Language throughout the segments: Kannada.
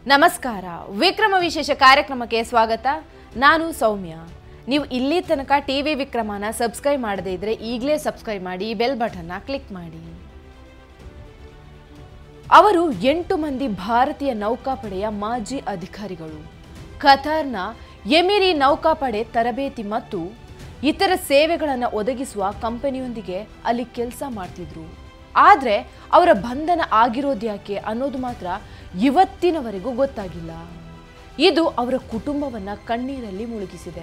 ನಮಸ್ಕಾರ ವಿಕ್ರಮ ವಿಶೇಷ ಕಾರ್ಯಕ್ರಮಕ್ಕೆ ಸ್ವಾಗತ ನಾನು ಸೌಮ್ಯ ನೀವು ಇಲ್ಲಿ ತನಕ ಟಿ ವಿ ವಿಕ್ರಮನ ಸಬ್ಸ್ಕ್ರೈಬ್ ಮಾಡದೇ ಇದ್ರೆ ಈಗಲೇ ಸಬ್ಸ್ಕ್ರೈಬ್ ಮಾಡಿ ಬೆಲ್ ಬಟನ್ನ ಕ್ಲಿಕ್ ಮಾಡಿ ಅವರು ಎಂಟು ಮಂದಿ ಭಾರತೀಯ ನೌಕಾಪಡೆಯ ಮಾಜಿ ಅಧಿಕಾರಿಗಳು ಖತಾರ್ನ ಎಮಿರಿ ನೌಕಾಪಡೆ ತರಬೇತಿ ಮತ್ತು ಇತರ ಸೇವೆಗಳನ್ನು ಒದಗಿಸುವ ಕಂಪನಿಯೊಂದಿಗೆ ಅಲ್ಲಿ ಕೆಲಸ ಮಾಡ್ತಿದ್ರು ಆದರೆ ಅವರ ಬಂಧನ ಆಗಿರೋದ್ಯಾಕೆ ಅನ್ನೋದು ಮಾತ್ರ ಇವತ್ತಿನವರೆಗೂ ಗೊತ್ತಾಗಿಲ್ಲ ಇದು ಅವರ ಕುಟುಂಬವನ್ನ ಕಣ್ಣೀರಲ್ಲಿ ಮುಳುಗಿಸಿದೆ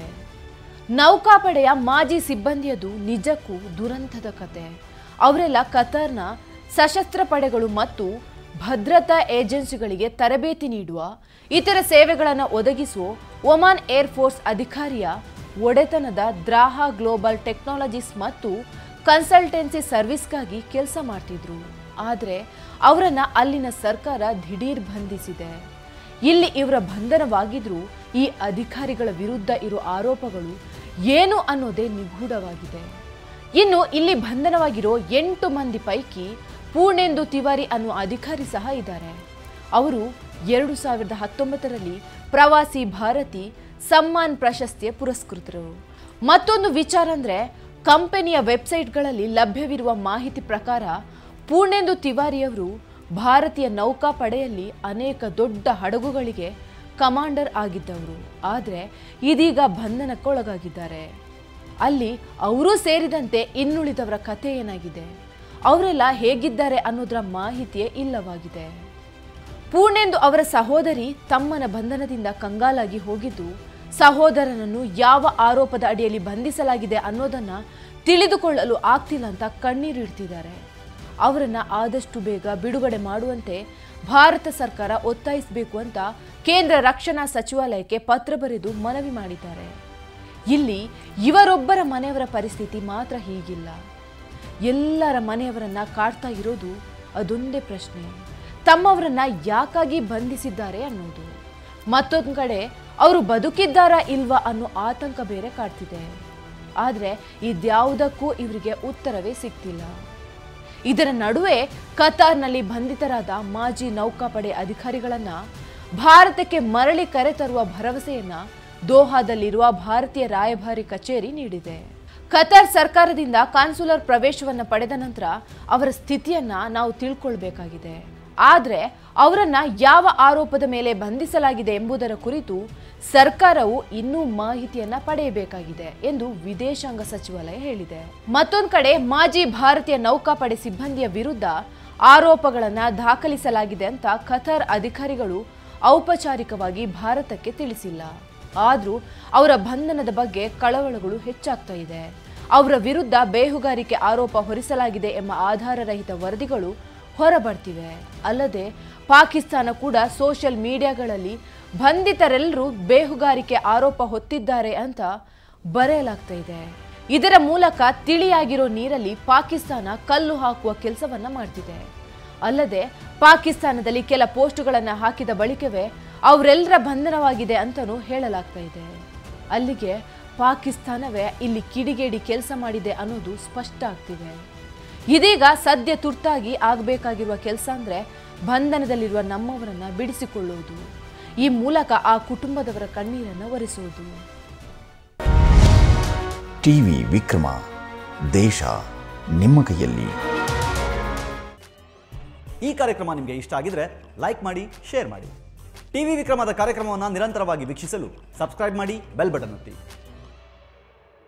ನೌಕಾಪಡೆಯ ಮಾಜಿ ಸಿಬ್ಬಂದಿಯದು ನಿಜಕ್ಕೂ ದುರಂತದ ಕತೆ ಅವರೆಲ್ಲ ಕತಾರ್ನ ಸಶಸ್ತ್ರ ಪಡೆಗಳು ಮತ್ತು ಭದ್ರತಾ ಏಜೆನ್ಸಿಗಳಿಗೆ ತರಬೇತಿ ನೀಡುವ ಇತರ ಸೇವೆಗಳನ್ನು ಒದಗಿಸುವ ಒಮಾನ್ ಏರ್ ಫೋರ್ಸ್ ಅಧಿಕಾರಿಯ ಒಡೆತನದ ದ್ರಾಹ ಗ್ಲೋಬಲ್ ಟೆಕ್ನಾಲಜೀಸ್ ಮತ್ತು ಕನ್ಸಲ್ಟೆನ್ಸಿ ಸರ್ವಿಸ್ಗಾಗಿ ಕೆಲಸ ಮಾಡ್ತಿದ್ರು ಆದರೆ ಅವರನ್ನ ಅಲ್ಲಿನ ಸರ್ಕಾರ ದಿಢೀರ್ ಬಂಧಿಸಿದೆ ಇಲ್ಲಿ ಇವರ ಬಂಧನವಾಗಿದ್ರೂ ಈ ಅಧಿಕಾರಿಗಳ ವಿರುದ್ಧ ಇರೋ ಆರೋಪಗಳು ಏನು ಅನ್ನೋದೇ ನಿಗೂಢವಾಗಿದೆ ಇನ್ನು ಇಲ್ಲಿ ಬಂಧನವಾಗಿರೋ ಎಂಟು ಮಂದಿ ಪೈಕಿ ಪೂರ್ಣೇಂದು ತಿವಾರಿ ಅನ್ನುವ ಅಧಿಕಾರಿ ಸಹ ಇದ್ದಾರೆ ಅವರು ಎರಡು ಸಾವಿರದ ಹತ್ತೊಂಬತ್ತರಲ್ಲಿ ಪ್ರವಾಸಿ ಭಾರತಿ ಸಮ್ಮಾನ್ ಪ್ರಶಸ್ತಿಯ ಪುರಸ್ಕೃತರು ಮತ್ತೊಂದು ವಿಚಾರ ಅಂದ್ರೆ ಕಂಪನಿಯ ವೆಬ್ಸೈಟ್ಗಳಲ್ಲಿ ಲಭ್ಯವಿರುವ ಮಾಹಿತಿ ಪ್ರಕಾರ ಪೂರ್ಣೇಂದು ತಿವಾರಿಯವರು ಭಾರತೀಯ ನೌಕಾಪಡೆಯಲ್ಲಿ ಅನೇಕ ದೊಡ್ಡ ಹಡಗುಗಳಿಗೆ ಕಮಾಂಡರ್ ಆಗಿದ್ದವರು ಆದರೆ ಇದೀಗ ಬಂಧನಕ್ಕೊಳಗಾಗಿದ್ದಾರೆ ಅಲ್ಲಿ ಅವರೂ ಸೇರಿದಂತೆ ಇನ್ನುಳಿದವರ ಕಥೆ ಏನಾಗಿದೆ ಅವರೆಲ್ಲ ಹೇಗಿದ್ದಾರೆ ಅನ್ನೋದರ ಮಾಹಿತಿಯೇ ಇಲ್ಲವಾಗಿದೆ ಪೂರ್ಣೇಂದು ಅವರ ಸಹೋದರಿ ತಮ್ಮನ ಬಂಧನದಿಂದ ಕಂಗಾಲಾಗಿ ಹೋಗಿದ್ದು ಸಹೋದರನನ್ನು ಯಾವ ಆರೋಪದ ಅಡಿಯಲ್ಲಿ ಬಂಧಿಸಲಾಗಿದೆ ಅನ್ನೋದನ್ನ ತಿಳಿದುಕೊಳ್ಳಲು ಆಗ್ತಿಲ್ಲ ಅಂತ ಕಣ್ಣೀರಿಡ್ತಿದ್ದಾರೆ ಅವರನ್ನ ಆದಷ್ಟು ಬೇಗ ಬಿಡುಗಡೆ ಮಾಡುವಂತೆ ಭಾರತ ಸರ್ಕಾರ ಒತ್ತಾಯಿಸಬೇಕು ಅಂತ ಕೇಂದ್ರ ರಕ್ಷಣಾ ಸಚಿವಾಲಯಕ್ಕೆ ಪತ್ರ ಬರೆದು ಮನವಿ ಮಾಡಿದ್ದಾರೆ ಇಲ್ಲಿ ಇವರೊಬ್ಬರ ಮನೆಯವರ ಪರಿಸ್ಥಿತಿ ಮಾತ್ರ ಹೀಗಿಲ್ಲ ಎಲ್ಲರ ಮನೆಯವರನ್ನ ಕಾಡ್ತಾ ಇರೋದು ಅದೊಂದೇ ಪ್ರಶ್ನೆ ತಮ್ಮವರನ್ನ ಯಾಕಾಗಿ ಬಂಧಿಸಿದ್ದಾರೆ ಅನ್ನೋದು ಮತ್ತೊಂದು ಕಡೆ ಅವರು ಬದುಕಿದ್ದಾರಾ ಇಲ್ವಾ ಅನ್ನೋ ಆತಂಕ ಬೇರೆ ಕಾಡ್ತಿದೆ ಆದರೆ ಇದ್ಯಾವುದಕ್ಕೂ ಇವರಿಗೆ ಉತ್ತರವೇ ಸಿಗ್ತಿಲ್ಲ ಇದರ ನಡುವೆ ಕತಾರ್ನಲ್ಲಿ ಬಂಧಿತರಾದ ಮಾಜಿ ನೌಕಾಪಡೆ ಅಧಿಕಾರಿಗಳನ್ನ ಭಾರತಕ್ಕೆ ಮರಳಿ ಕರೆತರುವ ಭರವಸೆಯನ್ನ ದೋಹಾದಲ್ಲಿರುವ ಭಾರತೀಯ ರಾಯಭಾರಿ ಕಚೇರಿ ನೀಡಿದೆ ಕತಾರ್ ಸರ್ಕಾರದಿಂದ ಕಾನ್ಸುಲರ್ ಪ್ರವೇಶವನ್ನ ಪಡೆದ ನಂತರ ಅವರ ಸ್ಥಿತಿಯನ್ನ ನಾವು ತಿಳ್ಕೊಳ್ಬೇಕಾಗಿದೆ ಆದರೆ ಅವರನ್ನ ಯಾವ ಆರೋಪದ ಮೇಲೆ ಬಂಧಿಸಲಾಗಿದೆ ಎಂಬುದರ ಕುರಿತು ಸರ್ಕಾರವು ಇನ್ನೂ ಮಾಹಿತಿಯನ್ನ ಪಡೆಯಬೇಕಾಗಿದೆ ಎಂದು ವಿದೇಶಾಂಗ ಸಚಿವಾಲಯ ಹೇಳಿದೆ ಮತ್ತೊಂದು ಕಡೆ ಮಾಜಿ ಭಾರತೀಯ ನೌಕಾಪಡೆ ಸಿಬ್ಬಂದಿಯ ವಿರುದ್ಧ ಆರೋಪಗಳನ್ನ ದಾಖಲಿಸಲಾಗಿದೆ ಅಂತ ಖತಾರ್ ಅಧಿಕಾರಿಗಳು ಔಪಚಾರಿಕವಾಗಿ ಭಾರತಕ್ಕೆ ತಿಳಿಸಿಲ್ಲ ಆದರೂ ಅವರ ಬಂಧನದ ಬಗ್ಗೆ ಕಳವಳಗಳು ಹೆಚ್ಚಾಗ್ತಾ ಇದೆ ಅವರ ವಿರುದ್ಧ ಬೇಹುಗಾರಿಕೆ ಆರೋಪ ಹೊರಿಸಲಾಗಿದೆ ಎಂಬ ಆಧಾರರಹಿತ ವರದಿಗಳು ಹೊರಬರ್ತಿವೆ ಅಲ್ಲದೆ ಪಾಕಿಸ್ತಾನ ಕೂಡ ಸೋಷಿಯಲ್ ಮೀಡಿಯಾಗಳಲ್ಲಿ ಬಂಧಿತರೆಲ್ಲರೂ ಬೇಹುಗಾರಿಕೆ ಆರೋಪ ಹೊತ್ತಿದ್ದಾರೆ ಅಂತ ಬರೆಯಲಾಗ್ತಾ ಇದೆ ಇದರ ಮೂಲಕ ತಿಳಿಯಾಗಿರೋ ನೀರಲ್ಲಿ ಪಾಕಿಸ್ತಾನ ಕಲ್ಲು ಹಾಕುವ ಕೆಲಸವನ್ನ ಮಾಡ್ತಿದೆ ಅಲ್ಲದೆ ಪಾಕಿಸ್ತಾನದಲ್ಲಿ ಕೆಲ ಪೋಸ್ಟುಗಳನ್ನು ಹಾಕಿದ ಬಳಿಕವೇ ಅವರೆಲ್ಲರ ಬಂಧನವಾಗಿದೆ ಅಂತಲೂ ಹೇಳಲಾಗ್ತಾ ಇದೆ ಅಲ್ಲಿಗೆ ಪಾಕಿಸ್ತಾನವೇ ಇಲ್ಲಿ ಕಿಡಿಗೇಡಿ ಕೆಲಸ ಮಾಡಿದೆ ಅನ್ನೋದು ಸ್ಪಷ್ಟ ಆಗ್ತಿದೆ ಇದೀಗ ಸದ್ಯ ತುರ್ತಾಗಿ ಆಗಬೇಕಾಗಿರುವ ಕೆಲಸ ಅಂದ್ರೆ ಬಂಧನದಲ್ಲಿರುವ ನಮ್ಮವರನ್ನ ಬಿಡಿಸಿಕೊಳ್ಳುವುದು ಈ ಮೂಲಕ ಆ ಕುಟುಂಬದವರ ಕಣ್ಣೀರನ್ನು ಒರೆಸುವುದು ಟಿವಿ ವಿಕ್ರಮ ದೇಶ ನಿಮ್ಮ ಕೈಯಲ್ಲಿ ಈ ಕಾರ್ಯಕ್ರಮ ನಿಮಗೆ ಇಷ್ಟ ಆಗಿದ್ರೆ ಲೈಕ್ ಮಾಡಿ ಶೇರ್ ಮಾಡಿ ಟಿವಿ ವಿಕ್ರಮದ ಕಾರ್ಯಕ್ರಮವನ್ನು ನಿರಂತರವಾಗಿ ವೀಕ್ಷಿಸಲು ಸಬ್ಸ್ಕ್ರೈಬ್ ಮಾಡಿ ಬೆಲ್ ಬಟನ್ ಒತ್ತಿ